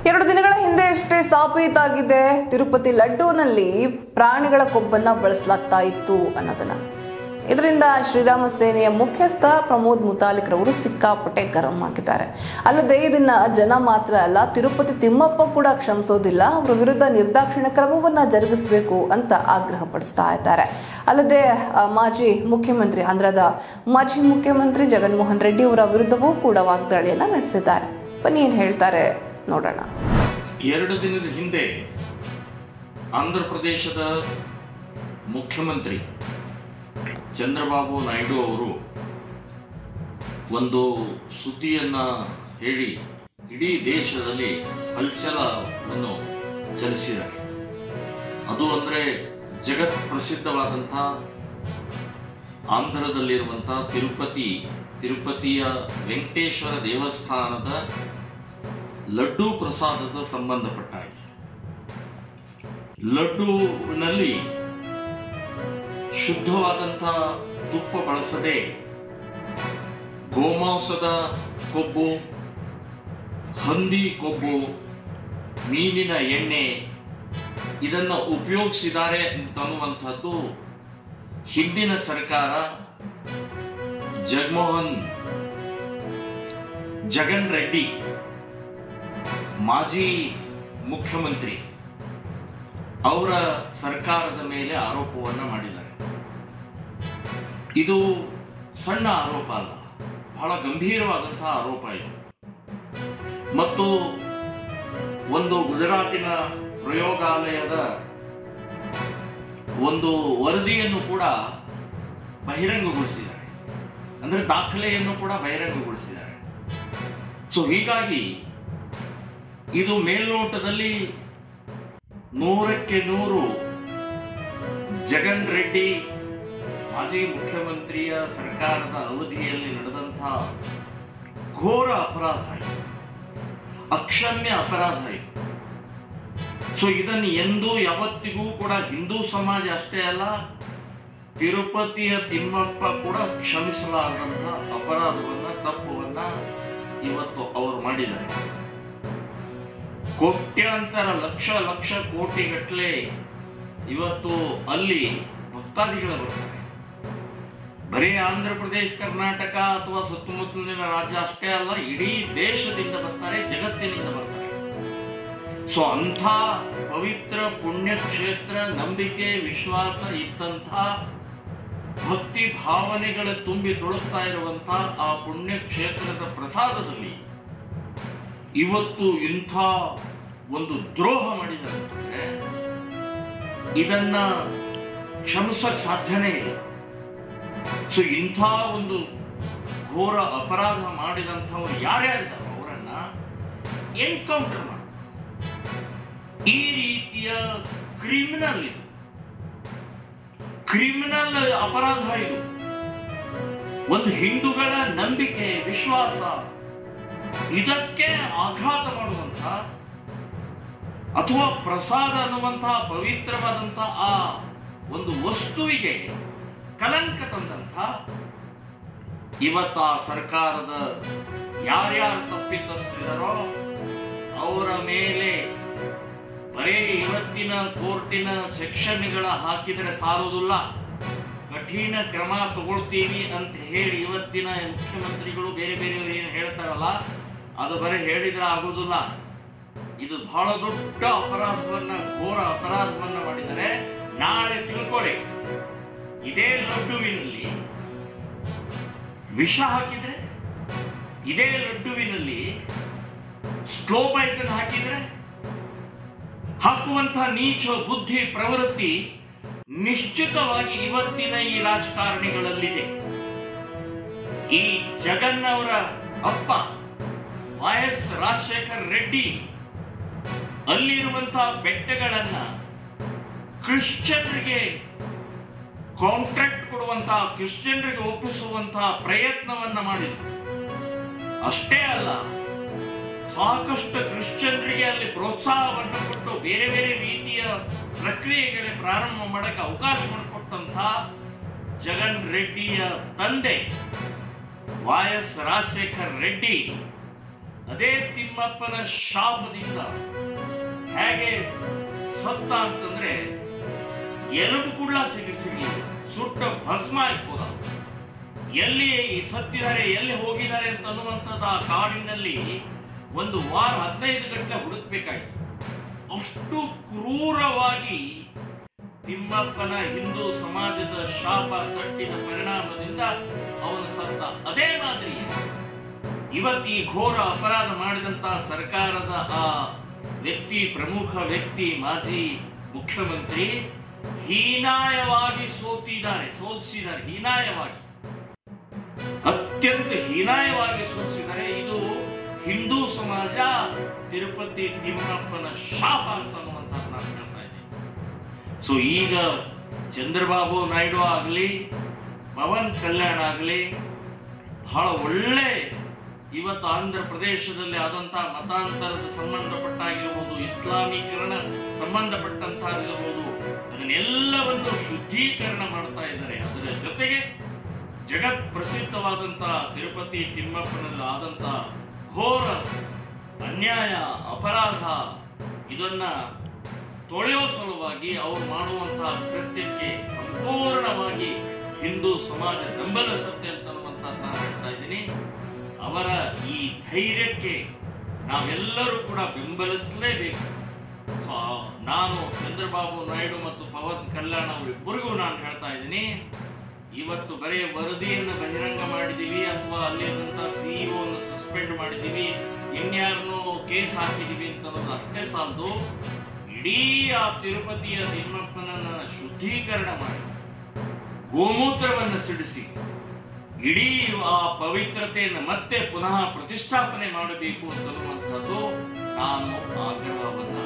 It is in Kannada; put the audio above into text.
ಎರಡು ದಿನಗಳ ಹಿಂದೆ ಅಷ್ಟೇ ಸಾಬೀತಾಗಿದೆ ತಿರುಪತಿ ಲಡ್ಡೂನಲ್ಲಿ ಪ್ರಾಣಿಗಳ ಕೊಬ್ಬನ್ನ ಬಳಸಲಾಗ್ತಾ ಇತ್ತು ಅನ್ನೋದನ್ನ ಇದರಿಂದ ಶ್ರೀರಾಮ ಸೇನೆಯ ಮುಖ್ಯಸ್ಥ ಪ್ರಮೋದ್ ಮುತಾಲಿಕ್ ರವರು ಸಿಕ್ಕಾಪಟ್ಟೆ ಗರಂ ಆಗಿದ್ದಾರೆ ಅಲ್ಲದೆ ಇದನ್ನ ಜನ ಮಾತ್ರ ಅಲ್ಲ ತಿರುಪತಿ ತಿಮ್ಮಪ್ಪ ಕೂಡ ಕ್ಷಮಿಸೋದಿಲ್ಲ ಅವರ ವಿರುದ್ಧ ನಿರ್ದಾಕ್ಷಿಣ್ಯ ಕ್ರಮವನ್ನ ಜರುಗಿಸಬೇಕು ಅಂತ ಆಗ್ರಹ ಪಡಿಸ್ತಾ ಇದ್ದಾರೆ ಅಲ್ಲದೆ ಆ, ಮಾಜಿ ಮುಖ್ಯಮಂತ್ರಿ ಆಂಧ್ರದ ಮಾಜಿ ಮುಖ್ಯಮಂತ್ರಿ ಜಗನ್ಮೋಹನ್ ರೆಡ್ಡಿ ಅವರ ವಿರುದ್ಧವೂ ಕೂಡ ವಾಗ್ದಾಳಿಯನ್ನ ನಡೆಸಿದ್ದಾರೆ ಬನ್ನಿ ಏನ್ ಹೇಳ್ತಾರೆ ನೋಡೋಣ ಎರಡು ದಿನದ ಹಿಂದೆ ಆಂಧ್ರ ಪ್ರದೇಶದ ಮುಖ್ಯಮಂತ್ರಿ ಚಂದ್ರಬಾಬು ನಾಯ್ಡು ಅವರು ಒಂದು ಸುದ್ದಿಯನ್ನ ಹೇಳಿ ಇಡೀ ದೇಶದಲ್ಲಿ ಹಲ್ಚಲವನ್ನು ಚಲಿಸಿದ್ದಾರೆ ಅದು ಅಂದರೆ ಜಗತ್ ಪ್ರಸಿದ್ಧವಾದಂಥ ಆಂಧ್ರದಲ್ಲಿರುವಂಥ ತಿರುಪತಿ ತಿರುಪತಿಯ ವೆಂಕಟೇಶ್ವರ ದೇವಸ್ಥಾನದ ಲಡ್ಡು ಪ್ರಸಾದದ ಸಂಬಂಧಪಟ್ಟ ಹಾಗೆ ಲಡ್ಡುವಿನಲ್ಲಿ ಶುದ್ಧವಾದಂಥ ತುಪ್ಪ ಬಳಸದೆ ಗೋಮಾಂಸದ ಕೊಬ್ಬು ಹಂದಿ ಕೊಬ್ಬು ಮೀನಿನ ಎಣ್ಣೆ ಇದನ್ನು ಉಪಯೋಗಿಸಿದ್ದಾರೆ ಅಂತನ್ನುವಂಥದ್ದು ಹಿಂದಿನ ಸರ್ಕಾರ ಜಗಮೋಹನ್ ಜಗನ್ ರೆಡ್ಡಿ ಮಾಜಿ ಮುಖ್ಯಮಂತ್ರಿ ಅವರ ಸರ್ಕಾರದ ಮೇಲೆ ಆರೋಪವನ್ನ ಮಾಡಿದ್ದಾರೆ ಇದು ಸಣ್ಣ ಆರೋಪ ಅಲ್ಲ ಬಹಳ ಗಂಭೀರವಾದಂತಹ ಆರೋಪ ಇದು ಮತ್ತು ಒಂದು ಗುಜರಾತಿನ ಪ್ರಯೋಗಾಲಯದ ಒಂದು ವರದಿಯನ್ನು ಕೂಡ ಬಹಿರಂಗಗೊಳಿಸಿದ್ದಾರೆ ಅಂದ್ರೆ ದಾಖಲೆಯನ್ನು ಕೂಡ ಬಹಿರಂಗಗೊಳಿಸಿದ್ದಾರೆ ಸೊ ಹೀಗಾಗಿ ಇದು ಮೇಲ್ನೋಟದಲ್ಲಿ ನೂರಕ್ಕೆ ನೂರು ಜಗನ್ ರೆಡ್ಡಿ ಮಾಜಿ ಮುಖ್ಯಮಂತ್ರಿಯ ಸರ್ಕಾರದ ಅವಧಿಯಲ್ಲಿ ನಡೆದಂತಹ ಘೋರ ಅಪರಾಧ ಇದು ಅಕ್ಷಮ್ಯ ಅಪರಾಧ ಇದು ಸೊ ಇದನ್ನು ಎಂದೂ ಯಾವತ್ತಿಗೂ ಕೂಡ ಹಿಂದೂ ಸಮಾಜ ಅಷ್ಟೇ ಅಲ್ಲ ತಿರುಪತಿಯ ತಿಮ್ಮಪ್ಪ ಕೂಡ ಕ್ಷಮಿಸಲಾರದಂತ ಅಪರಾಧವನ್ನ ತಪ್ಪುವನ್ನ ಇವತ್ತು ಅವರು ಮಾಡಿದ್ದಾರೆ ಕೋಟ್ಯಾಂತರ ಲಕ್ಷ ಲಕ್ಷ ಕೋಟಿಗಟ್ಟಲೆ ಇವತ್ತು ಅಲ್ಲಿ ಭಕ್ತಾದಿಗಳು ಬರ್ತಾರೆ ಬರೀ ಆಂಧ್ರ ಪ್ರದೇಶ ಕರ್ನಾಟಕ ಅಥವಾ ಸುತ್ತಮುತ್ತಲಿನ ರಾಜ್ಯ ಅಷ್ಟೇ ಅಲ್ಲ ಇಡೀ ದೇಶದಿಂದ ಬರ್ತಾರೆ ಜಗತ್ತಿನಿಂದ ಬರ್ತಾರೆ ಸೊ ಅಂಥ ಪವಿತ್ರ ಪುಣ್ಯಕ್ಷೇತ್ರ ನಂಬಿಕೆ ವಿಶ್ವಾಸ ಇದ್ದಂಥ ಭಕ್ತಿ ಭಾವನೆಗಳ ತುಂಬಿ ತುಳುಕ್ತಾ ಇರುವಂತ ಆ ಪುಣ್ಯಕ್ಷೇತ್ರದ ಪ್ರಸಾದದಲ್ಲಿ ಇವತ್ತು ಇಂಥ ಒಂದು ದ್ರೋಹ ಮಾಡಿದ್ದಾರೆ ಅಂತಂದ್ರೆ ಇದನ್ನ ಕ್ಷಮಿಸಕ್ ಸಾಧ್ಯನೇ ಇಲ್ಲ ಸೊ ಇಂಥ ಒಂದು ಘೋರ ಅಪರಾಧ ಮಾಡಿದಂಥವ್ರು ಯಾರ್ಯಾರಿದ್ದಾರೋ ಅವರನ್ನ ಎನ್ಕೌಂಟರ್ ಮಾಡಿ ಈ ರೀತಿಯ ಕ್ರಿಮಿನಲ್ ಇದು ಕ್ರಿಮಿನಲ್ ಅಪರಾಧ ಇದು ಒಂದು ಹಿಂದೂಗಳ ನಂಬಿಕೆ ವಿಶ್ವಾಸ ಇದಕ್ಕೆ ಆಘಾತ ಮಾಡುವಂತ ಅಥವಾ ಪ್ರಸಾದ ಅನ್ನುವಂತಹ ಪವಿತ್ರವಾದಂತಹ ಆ ಒಂದು ವಸ್ತುವಿಗೆ ಕಲಂಕ ತಂದಂಥ ಇವತ್ತು ಆ ಸರ್ಕಾರದ ಯಾರ್ಯಾರು ತಪ್ಪಿತಸ್ಥರಿದಾರೋ ಅವರ ಮೇಲೆ ಬರೀ ಇವತ್ತಿನ ಕೋರ್ಟಿನ ಸೆಕ್ಷನ್ಗಳ ಹಾಕಿದರೆ ಸಾಲುವುದಿಲ್ಲ ಕಠಿಣ ಕ್ರಮ ತಗೊಳ್ತೀವಿ ಅಂತ ಹೇಳಿ ಇವತ್ತಿನ ಮುಖ್ಯಮಂತ್ರಿಗಳು ಬೇರೆ ಬೇರೆಯವರು ಏನು ಹೇಳ್ತಾರಲ್ಲ ಅದು ಬರೀ ಹೇಳಿದ್ರೆ ಆಗೋದಿಲ್ಲ ಇದು ಬಹಳ ದೊಡ್ಡ ಅಪರಾಧವನ್ನ ಘೋರ ಅಪರಾಧವನ್ನ ಮಾಡಿದರೆ ನಾಳೆ ತಿಳ್ಕೊಳ್ಳಿ ಇದೇ ಲಡ್ಡುವಿನಲ್ಲಿ ವಿಷ ಹಾಕಿದ್ರೆ ಇದೇ ಲಡ್ಡುವಿನಲ್ಲಿ ಸ್ಲೋ ಪಾಯ್ಸನ್ ಹಾಕಿದ್ರೆ ಹಾಕುವಂತಹ ನೀಚ ಬುದ್ಧಿ ಪ್ರವೃತ್ತಿ ನಿಶ್ಚಿತವಾಗಿ ಇವತ್ತಿನ ಈ ರಾಜಕಾರಣಿಗಳಲ್ಲಿದೆ ಈ ಜಗನ್ ಅವರ ಅಪ್ಪ ವೈ ಎಸ್ ರಾಜಶೇಖರ್ ರೆಡ್ಡಿ ಅಲ್ಲಿರುವಂತಹ ಬೆಟ್ಟಗಳನ್ನ ಕ್ರಿಶ್ಚಿಯನ್ರಿಗೆ ಕಾಂಟ್ರಾಕ್ಟ್ ಕೊಡುವಂತಹ ಕ್ರಿಶ್ಚಿಯನ್ರಿಗೆ ಒಪ್ಪಿಸುವಂತಹ ಪ್ರಯತ್ನವನ್ನ ಮಾಡಿದ್ರು ಅಷ್ಟೇ ಅಲ್ಲ ಸಾಕಷ್ಟು ಕ್ರಿಶ್ಚಿಯನ್ರಿಗೆ ಅಲ್ಲಿ ಪ್ರೋತ್ಸಾಹವನ್ನು ಕೊಟ್ಟು ಬೇರೆ ಬೇರೆ ರೀತಿಯ ಪ್ರಕ್ರಿಯೆಗಳಿಗೆ ಪ್ರಾರಂಭ ಮಾಡಕ್ಕೆ ಅವಕಾಶ ಮಾಡಿಕೊಟ್ಟಂತ ಜಗನ್ ರೆಡ್ಡಿಯ ತಂದೆ ವೈ ಎಸ್ ರಾಜಶೇಖರ್ ರೆಡ್ಡಿ ಅದೇ ತಿಮ್ಮಪ್ಪನ ಶಾಪದಿಂದ ಹೇಗೆ ಸತ್ತ ಅಂತಂದ್ರೆ ಎಲುಬು ಕೂಡ ಸಿಗಿ ಸಿಗಲಿಲ್ಲ ಸುಟ್ಟ ಭಸ್ಮ ಆಯ್ಬೋದ ಎಲ್ಲಿ ಸತ್ತಿದ್ದಾರೆ ಎಲ್ಲಿ ಹೋಗಿದ್ದಾರೆ ಅಂತ ಅನ್ನುವಂಥದ್ದು ಆ ಕಾಡಿನಲ್ಲಿ ಒಂದು ವಾರ ಹದಿನೈದು ಗಂಟೆ ಹುಡುಕ್ಬೇಕಾಯ್ತು ಅಷ್ಟು ಕ್ರೂರವಾಗಿ ತಿಮ್ಮಪ್ಪನ ಹಿಂದೂ ಸಮಾಜದ ಶಾಪ ತಟ್ಟಿನ ಪರಿಣಾಮದಿಂದ ಅವನು ಸತ್ತ ಅದೇ ಮಾದರಿ ಇವತ್ತು ಈ ಘೋರ ಅಪರಾಧ ಮಾಡಿದಂತ ಸರ್ಕಾರದ ಆ ವ್ಯಕ್ತಿ ಪ್ರಮುಖ ವ್ಯಕ್ತಿ ಮಾಜಿ ಮುಖ್ಯಮಂತ್ರಿ ಹೀನಾಯವಾಗಿ ಸೋತಿದ್ದಾರೆ ಸೋಲಿಸಿದ್ದಾರೆ ಹೀನಾಯವಾಗಿ ಅತ್ಯಂತ ಹೀನಾಯವಾಗಿ ಸೋಲಿಸಿದ್ದಾರೆ ಇದು ಹಿಂದೂ ಸಮಾಜ ತಿರುಪತಿ ತಿಮ್ಮಪ್ಪನ ಶಾಪ ಅಂತ ಅನ್ನುವಂಥದ್ದು ನಾನು ಹೇಳ್ತಾ ಇದ್ದೀನಿ ಸೊ ಈಗ ಚಂದ್ರಬಾಬು ನಾಯ್ಡು ಆಗಲಿ ಪವನ್ ಕಲ್ಯಾಣ್ ಆಗಲಿ ಬಹಳ ಒಳ್ಳೆ ಇವತ್ತು ಆಂಧ್ರ ಪ್ರದೇಶದಲ್ಲಿ ಆದಂತ ಮತಾಂತರದ ಸಂಬಂಧಪಟ್ಟಾಗಿರ್ಬೋದು ಇಸ್ಲಾಮೀಕರಣ ಸಂಬಂಧಪಟ್ಟಂತಾಗಿರ್ಬೋದು ಅದನ್ನೆಲ್ಲವನ್ನು ಶುದ್ಧೀಕರಣ ಮಾಡ್ತಾ ಇದ್ದಾರೆ ಅದರ ಜೊತೆಗೆ ಜಗತ್ ಪ್ರಸಿದ್ಧವಾದಂತ ತಿರುಪತಿ ತಿಮ್ಮಪ್ಪನಲ್ಲಿ ಆದಂತ ಘೋರ ಅನ್ಯಾಯ ಅಪರಾಧ ಇದನ್ನ ತೊಳೆಯೋ ಸಲುವಾಗಿ ಅವ್ರು ಮಾಡುವಂತಹ ಕೃತ್ಯಕ್ಕೆ ಸಂಪೂರ್ಣವಾಗಿ ಹಿಂದೂ ಸಮಾಜ ಬೆಂಬಲಿಸುತ್ತೆ ಅಂತ ಅನ್ನುವಂಥದ್ದು ನಾನು ಹೇಳ್ತಾ ಇದ್ದೀನಿ ಅವರ ಈ ಧೈರ್ಯಕ್ಕೆ ನಾವೆಲ್ಲರೂ ಕೂಡ ಬೆಂಬಲಿಸಲೇಬೇಕು ಸೊ ನಾನು ಚಂದ್ರಬಾಬು ನಾಯ್ಡು ಮತ್ತು ಪವನ್ ಕಲ್ಯಾಣ್ ಅವರಿಬ್ಬರಿಗೂ ನಾನು ಹೇಳ್ತಾ ಇದ್ದೀನಿ ಇವತ್ತು ಬರೀ ವರದಿಯನ್ನು ಬಹಿರಂಗ ಮಾಡಿದೀವಿ ಅಥವಾ ಅಲ್ಲಿರುವಂತ ಸಿಇಒ ಸಸ್ಪೆಂಡ್ ಮಾಡಿದೀವಿ ಇನ್ಯಾರನ್ನು ಕೇಸ್ ಹಾಕಿದೀವಿ ಅಂತ ಅನ್ನೋದು ಅಷ್ಟೇ ಸಾಲದು ಇಡೀ ಆ ತಿರುಪತಿಯ ತಿಮ್ಮಪ್ಪನನ್ನ ಶುದ್ಧೀಕರಣ ಮಾಡಿ ಗೋಮೂತ್ರವನ್ನು ಸಿಡಿಸಿ ಇಡೀ ಆ ಪವಿತ್ರತೆಯನ್ನು ಮತ್ತೆ ಪುನಃ ಪ್ರತಿಷ್ಠಾಪನೆ ಮಾಡಬೇಕು ಅಂತನ್ನುವಂಥದ್ದು ನಾನು ಆಗ್ರಹವನ್ನು